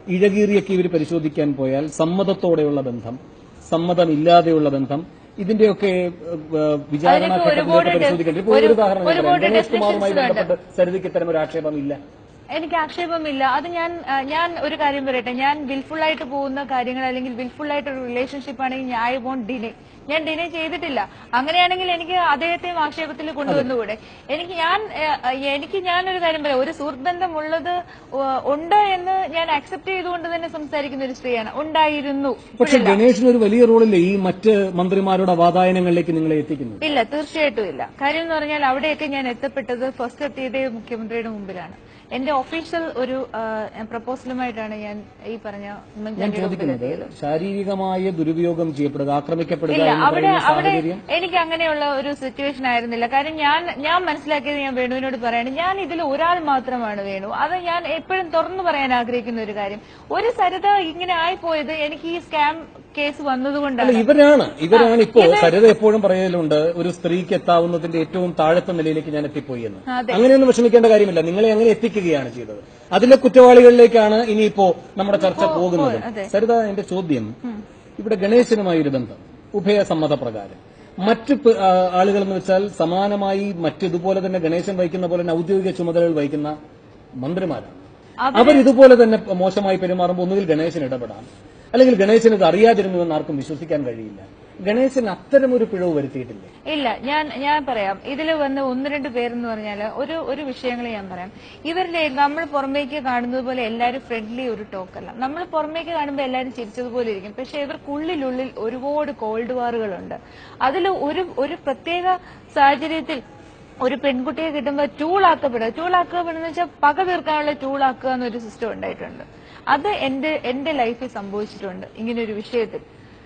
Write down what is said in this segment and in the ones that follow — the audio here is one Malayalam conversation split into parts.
ഇഴകീറിയൊക്കെ ഇവർ പരിശോധിക്കാൻ പോയാൽ സമ്മതത്തോടെയുള്ള ബന്ധം സമ്മതമില്ലാതെയുള്ള ബന്ധം ഇതിന്റെയൊക്കെ ഏഹ്, വിചാരണ അതിനൊക്കെ ഘട്ടത്തിലേക്ക് ഒരുപാട് പരിശോധിക്കേണ്ടി ഇപ്പോൾ ഒരു ഒരു- ഉദാഹരണം ഞാൻ ഒരുപാട് പറയാം. ഗണേഷ് കുമാറുമായി definitions ഉണ്ട്. ബന്ധപ്പെട്ട് സരിതയ്ക്ക് ഇത്തരം ഒരു ആക്ഷേപമില്ല എനിക്ക് ആക്ഷേപമില്ല അത് ഞാൻ ആ, ഞാൻ ഒരു കാര്യം പറയട്ടെ ഞാൻ വിൽഫുൾ ആയിട്ട് പോകുന്ന കാര്യങ്ങൾ അല്ലെങ്കിൽ വിൽഫുൾ ആയിട്ട് ഒരു റിലേഷൻഷിപ്പ് ആണെങ്കിൽ ഐ വോണ്ട് ഡിനേ ഞാൻ ഡിനേ ചെയ്തിട്ടില്ല അങ്ങനെയാണെങ്കിൽ എനിക്ക് അദ്ദേഹത്തെയും ആക്ഷേപത്തിൽ കൊണ്ടുവന്നുകൂടെ എനിക്ക് ഞാൻ ആ, എനിക്ക് ഞാനൊരു കാര്യം പറയാം ഒരു സുഹൃത്ത് ബന്ധമുള്ളത് ഉ- ഉണ്ട് എന്ന് ഞാൻ അക്സെപ്റ്റ് ചെയ്തുകൊണ്ട് തന്നെ സംസാരിക്കുന്ന ഒരു സ്ത്രീയാണ് ഉണ്ടായിരുന്നു പക്ഷെ ഗണേഷിന് ഒരു വലിയ റോളില്ലേ ഈ മറ്റ് മന്ത്രിമാരുടെ വാതായനങ്ങളിലേക്ക് നിങ്ങളെ എത്തിക്കുന്നത് ഇല്ല തീർച്ചയായിട്ടും ഇല്ല കാര്യം എന്ന് പറഞ്ഞാൽ അവിടെയൊക്കെ ഞാൻ എത്തപ്പെട്ടത് ഫസ്റ്റ് എത്തിയത് മുഖ്യമന്ത്രിയുടെ മുമ്പിലാണ് എന്റെ ഒഫീഷ്യൽ ഒരു പ്രപ്പോസലുമായിട്ടാണ് ഞാൻ ഈ പറഞ്ഞ ഞാൻ ഉമ്മൻചാണ്ടിയുടെ മുമ്പിൽ ചോദിക്കുന്നത് ശാരീരികമായ ദുരുപയോഗം ചെയ്യപ്പെടുക ആക്രമിക്കപ്പെടുക ഇല്ല എന്ന് അവിടെ പറയുന്ന അവിടെ സാഹചര്യം എനിക്ക് അങ്ങനെയുള്ള ഒരു സിറ്റുവേഷൻ ആയിരുന്നില്ല കാര്യം ഞാൻ ഞാൻ മനസ്സിലാക്കിയത് ഞാൻ വേണുവിനോട് പറയാണ് ഞാൻ ഇതിൽ ഒരാൾ മാത്രമാണ് വേണു അത് ഞാൻ എപ്പോഴും തുറന്നു പറയാൻ ആഗ്രഹിക്കുന്ന ഒരു കാര്യം ഒരു സരിത ഇങ്ങനെ ആയിപ്പോയത് എനിക്ക് ഈ സ്കാം കേസ് വന്നതുകൊണ്ടാണ് അല്ല ഇവരാണ് ഇവരാണ് ഇപ്പോ സരിത എപ്പോഴും പറയലുണ്ട് ഒരു സ്ത്രീക്ക് എത്താവുന്നതിന്റെ ഏറ്റവും താഴത്തെ നിലയിലേക്ക് ഞാൻ എത്തിപ്പോയി എന്ന് അതെ. അങ്ങനെയൊന്നും വിഷമിക്കേണ്ട കാര്യമില്ല നിങ്ങളെ അങ്ങനെ എത്തിക്കുകയാണ് ചെയ്തത് അതിലെ കുറ്റവാളികളിലേക്കാണ് ഇനിയിപ്പോ നമ്മുടെ ചർച്ച പോകുന്നത് അതെ. സരിത എന്റെ ചോദ്യം ഇവിടെ ഗണേശനുമായി ഒരു ബന്ധം ഉഭയസമ്മത പ്രകാരം മറ്റ് പ- ആ, ആളുകളെന്ന് വെച്ചാൽ സമാനമായി മറ്റിതുപോലെ തന്നെ ഗണേശൻ വഹിക്കുന്ന പോലെ തന്നെ ഔദ്യോഗിക ചുമതലകൾ വഹിക്കുന്ന മന്ത്രിമാരാണ് അവർ ഇതുപോലെ തന്നെ മോശമായി പെരുമാറുമ്പോൾ ഒന്നുകിൽ ഗണേശൻ ഇടപെടാം അല്ലെങ്കിൽ ഗണേശൻ ഇത് അറിയാതിരുന്നുവെന്ന് ആർക്കും വിശ്വസിക്കാൻ കഴിയില്ല ഗണേശൻ അത്തരം ഒരു പിഴവ് വരുത്തിയിട്ടില്ലേ ഇല്ല ഞാൻ ഞാൻ പറയാം ഇതിൽ വന്ന് ഒന്ന് രണ്ട് പേരെന്ന് പറഞ്ഞാൽ ഒരു ഒരു വിഷയങ്ങൾ ഞാൻ പറയാം ഇവരുടെ നമ്മൾ പുറമേക്ക് കാണുന്നത് പോലെ എല്ലാവരും ഫ്രണ്ട്ലി ഒരു ടോക്കല്ല നമ്മൾ പുറമേക്ക് കാണുമ്പോൾ എല്ലാവരും ചിരിച്ചതുപോലെ ഇരിക്കും പക്ഷെ ഇവർക്കുള്ളിലുള്ളിൽ ഒരുപാട് കോൾഡ് വാറുകളുണ്ട് അതിൽ ഒരു ഒരു പ്രത്യേക സാഹചര്യത്തിൽ ഒരു പെൺകുട്ടിയെ കിട്ടുമ്പോൾ ടൂളാക്കപ്പെടുക ടൂളാക്കപ്പെടുന്ന വെച്ചാൽ പക തീർക്കാനുള്ള ടൂളാക്കുക എന്നൊരു സിസ്റ്റം ഉണ്ടായിട്ടുണ്ട് അത് എന്റെ എന്റെ ലൈഫിൽ സംഭവിച്ചിട്ടുണ്ട് ഇങ്ങനെ ഒരു വിഷയത്തിൽ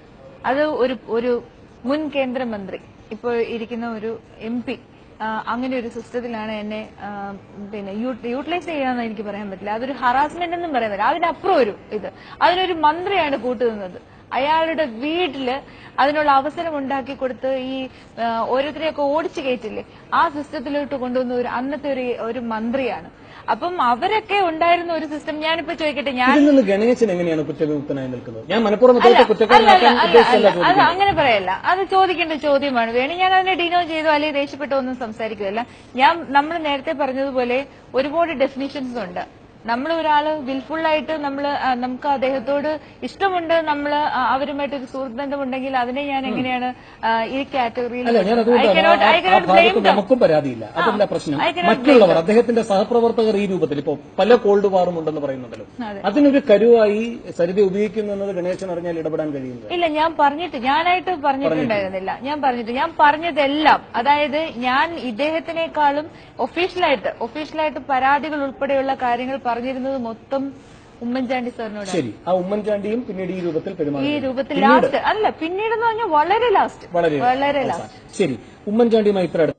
അത് ഒരു ഒരു മുൻ കേന്ദ്രമന്ത്രി ഇപ്പോൾ ഇരിക്കുന്ന ഒരു എം പി അങ്ങനെ ഒരു സിസ്റ്റത്തിലാണ് എന്നെ ആ, പിന്നെ യൂട്ടിലൈസ് ചെയ്യാന്ന് എനിക്ക് പറയാൻ പറ്റില്ല അതൊരു ഹറാസ്മെന്റ് എന്നും പറയാൻ പറ്റില്ല അതിനപ്പുറം ഒരു ഇത് അതിനൊരു മന്ത്രിയാണ് കൂട്ടുനിന്നത് അയാളുടെ വീട്ടില് അതിനുള്ള അവസരം ഉണ്ടാക്കി കൊടുത്ത് ഈ ആ, ഓരോരുത്തരെയൊക്കെ ഓടിച്ചു കയറ്റില്ലേ ആ സിസ്റ്റത്തിലോട്ട് കൊണ്ടുവന്ന ഒരു അന്നത്തെ ഒരു ഒരു മന്ത്രിയാണ് അപ്പം അവരൊക്കെ ഉണ്ടായിരുന്ന ഒരു സിസ്റ്റം ഞാനിപ്പോ ചോദിക്കട്ടെ ഞാൻ ഇതിൽ നിന്ന് ഗണേശൻ എങ്ങനെയാണ് കുറ്റവിമുക്തനായി നിൽക്കുന്നത് ഞാൻ മനഃപൂർവ്വം അല്ല, അദ്ദേഹത്തെ അല്ല, കുറ്റക്കാരനാക്കാൻ അല്ല, ഉദ്ദേശിച്ചല്ല അല്ല, അത് ചോദിക്കുന്നത് അങ്ങനെ പറയല്ല അത് ചോദിക്കേണ്ട ചോദ്യമാണ് വേണി ഞാൻ അതിനെ ഡിനോ ചെയ്തോ അല്ലെങ്കിൽ ദേഷ്യപ്പെട്ടോ ഒന്നും സംസാരിക്കുകയല്ല ഞാൻ നമ്മൾ നേരത്തെ പറഞ്ഞതുപോലെ ഒരുപാട് ഡെഫിനിഷൻസ് ഉണ്ട് നമ്മൾ ഒരാള് വിൽഫുൾ ആയിട്ട് നമ്മൾ നമുക്ക് അദ്ദേഹത്തോട് ഇഷ്ടമുണ്ട് നമ്മൾ അവരുമായിട്ട് ഒരു സുഹൃത്ത് ബന്ധമുണ്ടെങ്കിൽ അതിനെ ഞാൻ എങ്ങനെയാണ് ആ, ഈ കാറ്റഗറിയിൽ അല്ല ഞാൻ ഐ അതുകൊണ്ടാണ് കനോട്ട് ഐ ആ- ആ കനോട്ട് ബ്ലെയിം ഭാഗത്ത് നമുക്കും പരാതിയില്ല അതല്ല പ്രശ്നം I cannot മറ്റുള്ളവർ അദ്ദേഹത്തിന്റെ സഹപ്രവർത്തകർ ഈ രൂപത്തിൽ ഇപ്പോ പല കോൾഡ് വാറും ഉണ്ടെന്ന് പറയുന്നുണ്ടല്ലോ അതെ. അതിനൊരു കരുവായി സരിത ഉപയോഗിക്കുന്നു എന്നത് ഗണേശൻ അറിഞ്ഞാൽ ഇടപെടാൻ കഴിയുന്നത് ഇല്ല ഞാൻ പറഞ്ഞിട്ട് ഞാനായിട്ട് പറഞ്ഞിട്ടുണ്ടായിരുന്നില്ല ഞാൻ പറഞ്ഞിട്ട് ഞാൻ പറഞ്ഞതെല്ലാം അതായത് ഞാൻ ഇദ്ദേഹത്തിനേക്കാളും ഒഫീഷ്യലായിട്ട് ഒഫീഷ്യലായിട്ട് പരാതികൾ ഉൾപ്പെടെയുള്ള കാര്യങ്ങൾ പറഞ്ഞിരുന്നത് മൊത്തം ഉമ്മൻചാണ്ടി സാറിനോട് ശരി ആ ഉമ്മൻചാണ്ടിയും പിന്നീട് ഈ രൂപത്തിൽ ഈ പെരുമാറി രൂപത്തിൽ ലാസ്റ്റ് അല്ല പിന്നീട് എന്ന് പറഞ്ഞാൽ വളരെ ലാസ്റ്റ് വളരെ വളരെ ലാസ്റ്റ് ശരി ഉമ്മൻചാണ്ടിയുമായി ഇത്ര അടുത്ത